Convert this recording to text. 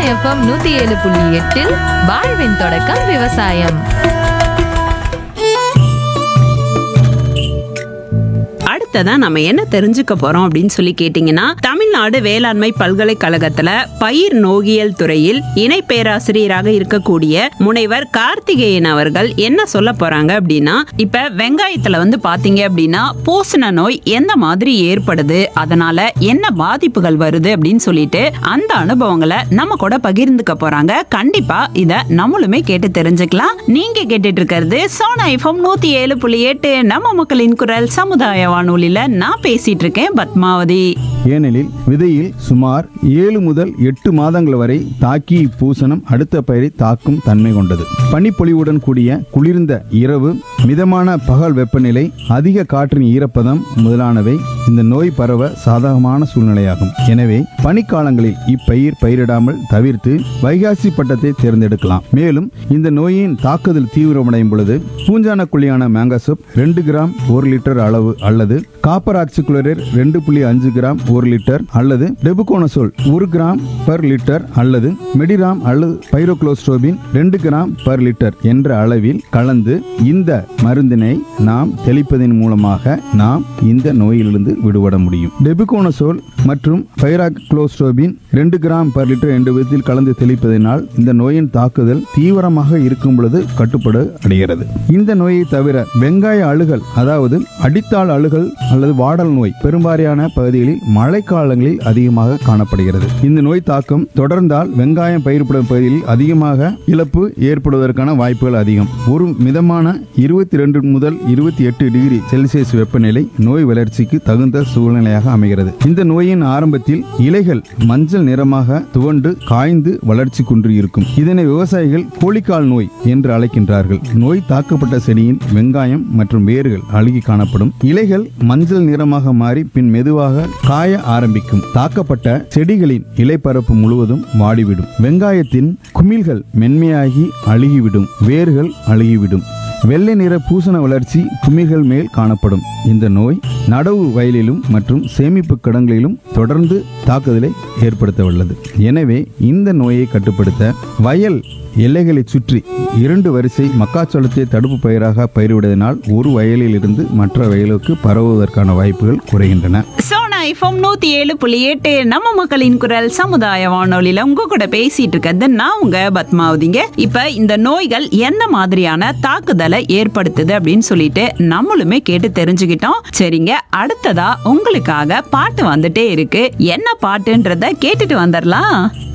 FM நூத்தி ஏழு புள்ளி எட்டில் வாழ்வின் தொடக்கம் விவசாயம் அடுத்ததா நம்ம என்ன தெரிஞ்சுக்க போறோம் அப்படின்னு சொல்லி கேட்டீங்கன்னா தமிழ்நாடு வேளாண்மை பல்கலைக்கழகத்துல பயிர் நோகியல் துறையில் இணை பேராசிரியராக இருக்கக்கூடிய முனைவர் கார்த்திகேயன் அவர்கள் என்ன சொல்ல போறாங்க அப்படின்னா இப்ப வெங்காயத்துல வந்து பாத்தீங்க அப்படின்னா பூசண நோய் எந்த மாதிரி ஏற்படுது அதனால என்ன பாதிப்புகள் வருது அப்படின்னு சொல்லிட்டு அந்த அனுபவங்களை நம்ம கூட பகிர்ந்துக்க போறாங்க கண்டிப்பா இத நம்மளுமே கேட்டு தெரிஞ்சுக்கலாம் நீங்க கேட்டுட்டு இருக்கிறது சோனா எஃப்எம் நூத்தி ஏழு புள்ளி எட்டு நம்ம மக்களின் குரல் சமுதாய வானொலியில நான் பேசிட்டு இருக்கேன் பத்மாவதி ஏனெனில் விதையில் சுமார் ஏழு முதல் எட்டு மாதங்கள் வரை தாக்கி இப்பூசணம் அடுத்த பயிரை தாக்கும் தன்மை கொண்டது பனிப்பொழிவுடன் கூடிய குளிர்ந்த இரவு மிதமான பகல் வெப்பநிலை அதிக காற்றின் ஈரப்பதம் முதலானவை இந்த நோய் பரவ சாதகமான சூழ்நிலையாகும் எனவே பனிக்காலங்களில் இப்பயிர் பயிரிடாமல் தவிர்த்து வைகாசி பட்டத்தை தேர்ந்தெடுக்கலாம் மேலும் இந்த நோயின் தாக்குதல் தீவிரமடையும் பொழுது பூஞ்சான குழியான மேங்கசோப் ரெண்டு கிராம் ஒரு லிட்டர் அளவு அல்லது காப்பர் ஆக்சிகுளரேட் ரெண்டு புள்ளி அஞ்சு கிராம் ஒரு லிட்டர் அல்லது டெபுகோனசோல் ஒரு கிராம் பர் லிட்டர் அல்லது மெடிராம் அல்லது பைரோக்ளோஸ்ட்ரோபின் ரெண்டு கிராம் பர் லிட்டர் என்ற அளவில் கலந்து இந்த மருந்தினை நாம் தெளிப்பதன் மூலமாக நாம் இந்த நோயிலிருந்து விடுபட முடியும் டெபுகோனசோல் மற்றும் பைராக்ளோஸ்ட்ரோபின் ரெண்டு கிராம் பர் லிட்டர் என்ற விதத்தில் கலந்து தெளிப்பதனால் இந்த நோயின் தாக்குதல் தீவிரமாக இருக்கும் பொழுது கட்டுப்பட அடைகிறது இந்த நோயை தவிர வெங்காய அழுகல் அதாவது அடித்தாள் அழுகல் அல்லது வாடல் நோய் பெரும்பாலான பகுதிகளில் மழைக்காலங்களில் அதிகமாக காணப்படுகிறது இந்த நோய் தாக்கம் தொடர்ந்தால் வெங்காயம் பயிர்ப்படும் பகுதியில் அதிகமாக இழப்பு ஏற்படுவதற்கான வாய்ப்புகள் அதிகம் ஒரு மிதமான இருபத்தி ரெண்டு முதல் இருபத்தி எட்டு டிகிரி செல்சியஸ் வெப்பநிலை நோய் வளர்ச்சிக்கு தகுந்த சூழ்நிலையாக அமைகிறது இந்த நோயின் ஆரம்பத்தில் இலைகள் மஞ்சள் நிறமாக துவண்டு காய்ந்து வளர்ச்சி குன்றி இருக்கும் இதனை விவசாயிகள் கோழிக்கால் நோய் என்று அழைக்கின்றார்கள் நோய் தாக்கப்பட்ட செடியின் வெங்காயம் மற்றும் வேர்கள் அழுகி காணப்படும் இலைகள் மஞ்சள் நிறமாக மாறி பின் மெதுவாக காய ஆரம்பிக்கும் தாக்கப்பட்ட செடிகளின் இலைப்பரப்பு முழுவதும் வாடிவிடும் வெங்காயத்தின் குமிழ்கள் மென்மையாகி அழுகிவிடும் வேர்கள் அழுகிவிடும் வெள்ளை நிற பூசண வளர்ச்சி குமிழ்கள் மேல் காணப்படும் இந்த நோய் நடவு வயலிலும் மற்றும் சேமிப்பு கடன்களிலும் தொடர்ந்து தாக்குதலை ஏற்படுத்த வல்லது எனவே இந்த நோயை கட்டுப்படுத்த வயல் எல்லைகளை சுற்றி இரண்டு வரிசை மக்காச்சோளத்தை தடுப்பு பயிராக பயிரிடுவதனால் ஒரு வயலில் இருந்து மற்ற வயலுக்கு பரவுவதற்கான வாய்ப்புகள் குறைகின்றன சோனா எஃப்எம் நூத்தி ஏழு புள்ளி எட்டு நம்ம மக்களின் குரல் சமுதாய வானொலியில உங்க கூட பேசிட்டு இருக்கிறது நான் உங்க பத்மாவதிங்க இப்ப இந்த நோய்கள் எந்த மாதிரியான தாக்குதலை ஏற்படுத்துது அப்படின்னு சொல்லிட்டு நம்மளுமே கேட்டு தெரிஞ்சுக்கிட்டோம் சரிங்க அடுத்ததா உங்களுக்காக பாட்டு வந்துட்டே இருக்கு என்ன பாட்டுன்றத கேட்டுட்டு வந்துடலாம்